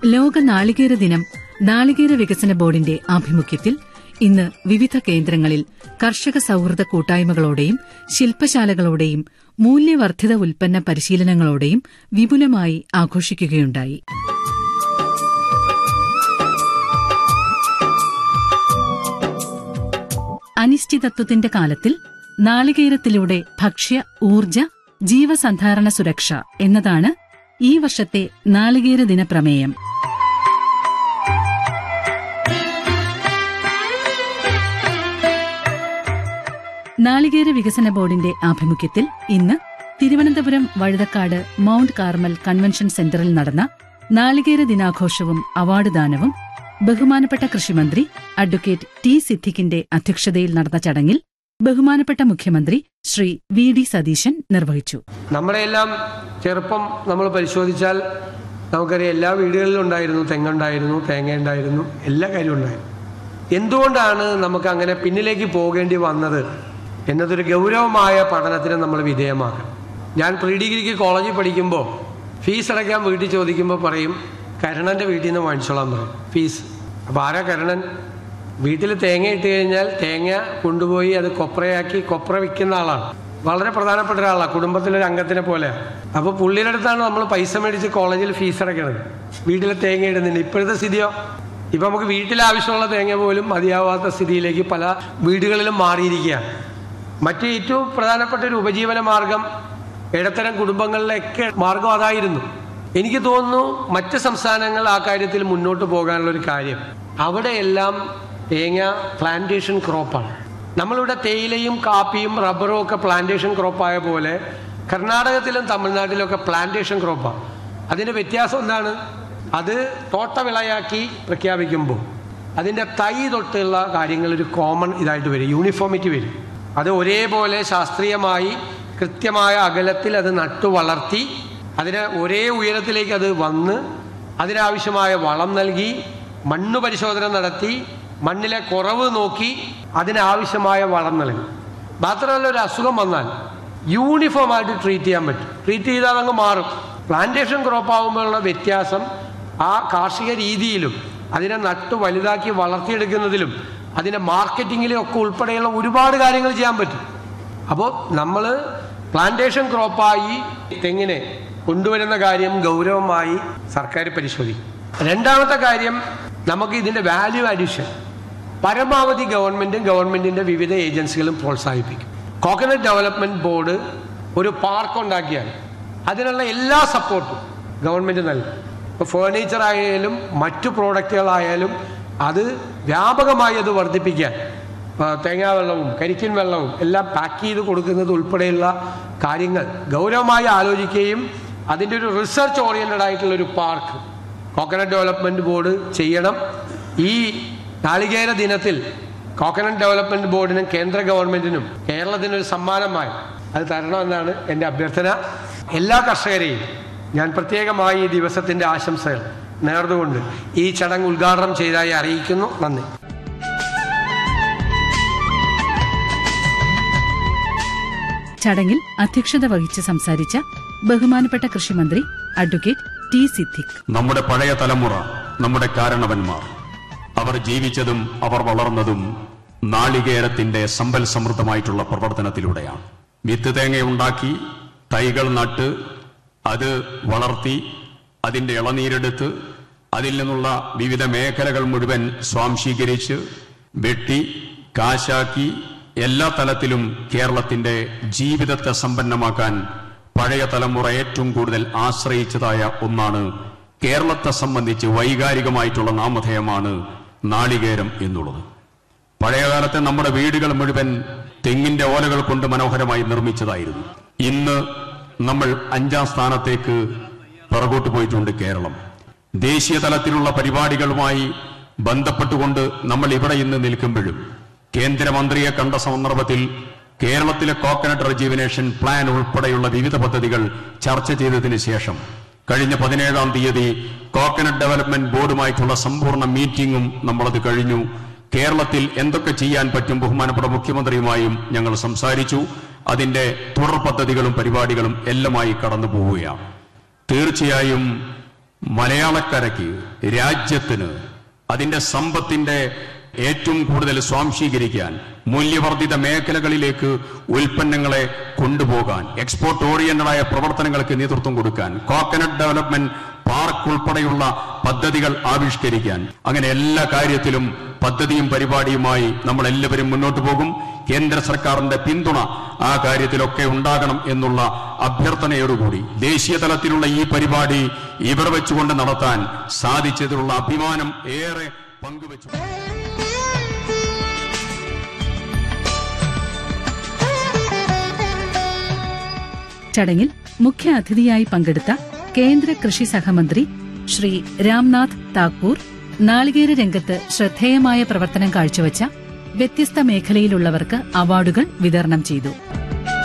ലോക നാളികേര ദിനം നാളികേര വികസന ബോർഡിന്റെ ആഭിമുഖ്യത്തിൽ ഇന്ന് വിവിധ കേന്ദ്രങ്ങളിൽ കർഷക സൌഹൃദ കൂട്ടായ്മകളോടെയും ശില്പശാലകളോടെയും മൂല്യവർദ്ധിത ഉൽപ്പന്ന പരിശീലനങ്ങളോടെയും വിപുലമായി ആഘോഷിക്കുകയുണ്ടായി അനിശ്ചിതത്വത്തിന്റെ കാലത്തിൽ നാളികേരത്തിലൂടെ ഭക്ഷ്യ ഊർജ ജീവസന്ധാരണ സുരക്ഷ എന്നതാണ് ഈ വർഷത്തെ നാളികേര ദിന പ്രമേയം നാളികേര വികസന ബോർഡിന്റെ ആഭിമുഖ്യത്തിൽ ഇന്ന് Thiruvananthapuram Vazhuthacaud Mount Carmel convention സെന്ററിൽ നടന്ന നാളികേര ദിനാഘോഷവും അവാർഡ് ദാനവും ബഹുമാനപ്പെട്ട കൃഷിമന്ത്രി അഡ്വക്കേറ്റ് ടി സിദ്ദിഖിന്റെ അധ്യക്ഷതയിൽ നടന്ന ചടങ്ങിൽ ബഹുമാനപ്പെട്ട മുഖ്യമന്ത്രി ശ്രീ വി ഡി സതീശൻ നിർവഹിച്ചു നമ്മളെല്ലാം ചെറുപ്പം നമ്മൾ പരിശോധിച്ചാൽ നമുക്കറിയാം എല്ലാ വീടുകളിലും ഉണ്ടായിരുന്നു തെങ്ങുണ്ടായിരുന്നു തേങ്ങ ഉണ്ടായിരുന്നു എല്ലാ കാര്യവും ഉണ്ടായിരുന്നു എന്തുകൊണ്ടാണ് നമുക്ക് അങ്ങനെ പിന്നിലേക്ക് പോകേണ്ടി വന്നത് എന്നതൊരു ഗൗരവമായ പഠനത്തിന് നമ്മൾ വിധേയമാക്കണം ഞാൻ പ്രീ ഡിഗ്രിക്ക് കോളേജിൽ പഠിക്കുമ്പോൾ ഫീസ് അടയ്ക്കാൻ വീട്ടിൽ ചോദിക്കുമ്പോൾ പറയും കരണൻ്റെ വീട്ടിൽ നിന്ന് വാങ്ങിച്ചോളാൻ പറയും ഫീസ് അപ്പോൾ ആരാ കരണൻ വീട്ടിൽ തേങ്ങ ഇട്ട് കഴിഞ്ഞാൽ തേങ്ങ കൊണ്ടുപോയി അത് കൊപ്രയാക്കി കൊപ്ര വിൽക്കുന്ന ആളാണ് വളരെ പ്രധാനപ്പെട്ട ഒരാളാണ് കുടുംബത്തിലൊരു അംഗത്തിനെ പോലെയാണ് അപ്പോൾ പുള്ളിയുടെ അടുത്താണ് നമ്മൾ പൈസ മേടിച്ച് കോളേജിൽ ഫീസ് അടയ്ക്കണത് വീട്ടിൽ തേങ്ങ ഇടുന്നില്ല ഇപ്പോഴത്തെ സ്ഥിതിയോ ഇപ്പം നമുക്ക് വീട്ടിൽ ആവശ്യമുള്ള തേങ്ങ പോലും മതിയാവാത്ത സ്ഥിതിയിലേക്ക് പല വീടുകളിലും മാറിയിരിക്കുകയാണ് മറ്റ് ഏറ്റവും പ്രധാനപ്പെട്ട ഒരു ഉപജീവന മാർഗം ഇടത്തരം കുടുംബങ്ങളിലൊക്കെ മാർഗം അതായിരുന്നു എനിക്ക് തോന്നുന്നു മറ്റ് സംസ്ഥാനങ്ങൾ ആ കാര്യത്തിൽ മുന്നോട്ട് പോകാനുള്ള ഒരു കാര്യം അവിടെയെല്ലാം തേങ്ങ പ്ലാന്റേഷൻ ക്രോപ്പാണ് നമ്മളിവിടെ തേയിലയും കാപ്പിയും റബ്ബറും ഒക്കെ പ്ലാന്റേഷൻ ക്രോപ്പായ പോലെ കർണാടകത്തിലും തമിഴ്നാട്ടിലും ഒക്കെ പ്ലാന്റേഷൻ ക്രോപ്പാണ് അതിൻ്റെ വ്യത്യാസം എന്താണ് അത് തോട്ടവിളയാക്കി പ്രഖ്യാപിക്കുമ്പോൾ അതിൻ്റെ തൈ തൊട്ടുള്ള കാര്യങ്ങൾ ഒരു കോമൺ ഇതായിട്ട് വരും യൂണിഫോമിറ്റി വരും അത് ഒരേപോലെ ശാസ്ത്രീയമായി കൃത്യമായ അകലത്തിൽ അത് നട്ടു വളർത്തി അതിന് ഒരേ ഉയരത്തിലേക്ക് അത് വന്ന് അതിനാവശ്യമായ വളം നൽകി മണ്ണ് പരിശോധന നടത്തി മണ്ണിലെ കുറവ് നോക്കി അതിനാവശ്യമായ വളം നൽകി മാത്രമല്ല ഒരു അസുഖം വന്നാൽ യൂണിഫോം ആയിട്ട് ട്രീറ്റ് ചെയ്യാൻ പറ്റും ട്രീറ്റ് ചെയ്താൽ അങ്ങ് മാറും പ്ലാന്റേഷൻ ക്രോപ്പ് ആകുമ്പോഴുള്ള വ്യത്യാസം ആ കാർഷിക രീതിയിലും അതിനെ നട്ടു വലുതാക്കി വളർത്തിയെടുക്കുന്നതിലും അതിനെ മാർക്കറ്റിങ്ങിലും ഒക്കെ ഉൾപ്പെടെയുള്ള ഒരുപാട് കാര്യങ്ങൾ ചെയ്യാൻ പറ്റും അപ്പോൾ നമ്മൾ പ്ലാന്റേഷൻ ക്രോപ്പായി തെങ്ങിനെ കൊണ്ടുവരുന്ന കാര്യം ഗൗരവമായി സർക്കാർ പരിശോധിക്കും രണ്ടാമത്തെ കാര്യം നമുക്ക് ഇതിൻ്റെ വാല്യൂ അഡീഷൻ പരമാവധി ഗവൺമെൻറ്റും ഗവൺമെൻറ്റിൻ്റെ വിവിധ ഏജൻസികളും പ്രോത്സാഹിപ്പിക്കും കോക്കനട്ട് ഡെവലപ്മെൻറ്റ് ബോർഡ് ഒരു പാർക്ക് ഉണ്ടാക്കിയാൽ അതിനുള്ള എല്ലാ സപ്പോർട്ടും ഗവൺമെൻറ് നൽകും ഇപ്പോൾ ഫേർണിച്ചർ ആയാലും മറ്റു പ്രോഡക്റ്റുകളായാലും അത് വ്യാപകമായി അത് വർദ്ധിപ്പിക്കാൻ ആ, തേങ്ങാ വെള്ളവും കരിക്കിൻ വെള്ളവും എല്ലാം പാക്ക് ചെയ്ത് കൊടുക്കുന്നത് ഉൾപ്പെടെയുള്ള കാര്യങ്ങൾ ഗൗരവമായി ആലോചിക്കുകയും അതിൻ്റെ ഒരു റിസർച്ച് ഓറിയൻറ്റഡ് ആയിട്ടുള്ള ഒരു പാർക്ക് കോക്കനട്ട് ഡെവലപ്മെൻറ്റ് ബോർഡ് ചെയ്യണം ഈ നാളികേര ദിനത്തിൽ കോക്കനട്ട് ഡെവലപ്മെൻറ്റ് ബോർഡിനും കേന്ദ്ര ഗവൺമെൻറ്റിനും കേരളത്തിനൊരു സമ്മാനമായി അത് തരണമെന്നാണ് എൻ്റെ അഭ്യർത്ഥന എല്ലാ കർഷകരെയും ഞാൻ പ്രത്യേകമായി ഈ ദിവസത്തിൻ്റെ ആശംസകൾ നേർന്നുകൊണ്ട് ഈ ചടങ്ങ് ഉദ്ഘാടനം ചെയ്തതായി അറിയിക്കുന്നു നന്ദി ചടങ്ങിൽ അധ്യക്ഷത വഹിച്ച് സംസാരിച്ച ബഹുമാനപ്പെട്ട കൃഷിമന്ത്രി അഡ്വക്കേറ്റ് ടി സിദ്ദിഖ് നമ്മുടെ പഴയ തലമുറ നമ്മുടെ കാരണവന്മാർ അവർ ജീവിച്ചതും അവർ വളർന്നതും നാളികേരത്തിന്റെ സമ്പൽ സമൃദ്ധമായിട്ടുള്ള പ്രവർത്തനത്തിലൂടെയാണ് വിത്ത് തേങ്ങയുണ്ടാക്കി തൈകൾ നട്ട് അത് വളർത്തി അതിന്റെ ഇളനീരെടുത്ത് അതിൽ നിന്നുള്ള വിവിധ മേഖലകൾ മുഴുവൻ സ്വാംശീകരിച്ച് വെട്ടി കാശാക്കി എല്ലാ തലത്തിലും കേരളത്തിന്റെ ജീവിതത്തെ സമ്പന്നമാക്കാൻ പഴയ തലമുറ ഏറ്റവും കൂടുതൽ ആശ്രയിച്ചതായ ഒന്നാണ് കേരളത്തെ സംബന്ധിച്ച് വൈകാരികമായിട്ടുള്ള നാമധേയമാണ് നാളികേരം എന്നുള്ളത് പഴയകാലത്തെ നമ്മുടെ വീടുകൾ മുഴുവൻ തെങ്ങിന്റെ ഓലകൾ കൊണ്ട് മനോഹരമായി നിർമ്മിച്ചതായിരുന്നു ഇന്ന് നമ്മൾ അഞ്ചാം സ്ഥാനത്തേക്ക് പിറകോട്ട് പോയിട്ടുണ്ട് കേരളം ദേശീയ തലത്തിലുള്ള പരിപാടികളുമായി ബന്ധപ്പെട്ടുകൊണ്ട് നമ്മൾ ഇവിടെ ഇന്ന് നിൽക്കുമ്പോഴും കേന്ദ്രമന്ത്രിയെ കണ്ട സന്ദർഭത്തിൽ കേരളത്തിലെ കോക്കനട്ട് റെജീവിനേഷൻ പ്ലാൻ ഉൾപ്പെടെയുള്ള വിവിധ പദ്ധതികൾ ചർച്ച ചെയ്തതിനു ശേഷം കഴിഞ്ഞ പതിനേഴാം തീയതി കോക്കനട്ട് ഡെവലപ്മെന്റ് ബോർഡുമായിട്ടുള്ള സമ്പൂർണ്ണ മീറ്റിംഗും നമ്മളത് കഴിഞ്ഞു കേരളത്തിൽ എന്തൊക്കെ ചെയ്യാൻ പറ്റും ബഹുമാനപ്പെട്ട മുഖ്യമന്ത്രിയുമായും ഞങ്ങൾ സംസാരിച്ചു അതിന്റെ തുടർ പദ്ധതികളും പരിപാടികളും എല്ലാമായി കടന്നു പോവുകയാണ് തീർച്ചയായും മലയാളക്കരയ്ക്ക് രാജ്യത്തിന് അതിന്റെ സമ്പത്തിന്റെ ഏറ്റവും കൂടുതൽ സ്വാംശീകരിക്കാൻ മൂല്യവർദ്ധിത മേഖലകളിലേക്ക് ഉൽപ്പന്നങ്ങളെ കൊണ്ടുപോകാൻ എക്സ്പോർട്ട് ഓറിയന്റഡായ പ്രവർത്തനങ്ങൾക്ക് നേതൃത്വം കൊടുക്കാൻ കോക്കനട്ട് ഡെവലപ്മെന്റ് പാർക്ക് ഉൾപ്പെടെയുള്ള പദ്ധതികൾ ആവിഷ്കരിക്കാൻ അങ്ങനെ എല്ലാ കാര്യത്തിലും പദ്ധതിയും പരിപാടിയുമായി നമ്മൾ എല്ലാവരും മുന്നോട്ട് പോകും കേന്ദ്ര സർക്കാരിന്റെ പിന്തുണ ആ കാര്യത്തിലൊക്കെ ഉണ്ടാകണം എന്നുള്ള അഭ്യർത്ഥനയോടുകൂടി ദേശീയ തലത്തിലുള്ള ഈ പരിപാടി ഇവിടെ വെച്ചുകൊണ്ട് നടത്താൻ സാധിച്ചതിലുള്ള അഭിമാനം ഏറെ പങ്കുവച്ചു ചടങ്ങിൽ മുഖ്യ അതിഥിയായി പങ്കെടുത്ത കേന്ദ്ര കൃഷി സഹമന്ത്രി ശ്രീ രാംനാഥ് താക്കൂർ നാളികേര രംഗത്ത് ശ്രദ്ധേയമായ പ്രവർത്തനം കാഴ്ചവച്ച വ്യത്യസ്ത മേഖലയിലുള്ളവർക്ക് അവാർഡുകൾ വിതരണം ചെയ്തു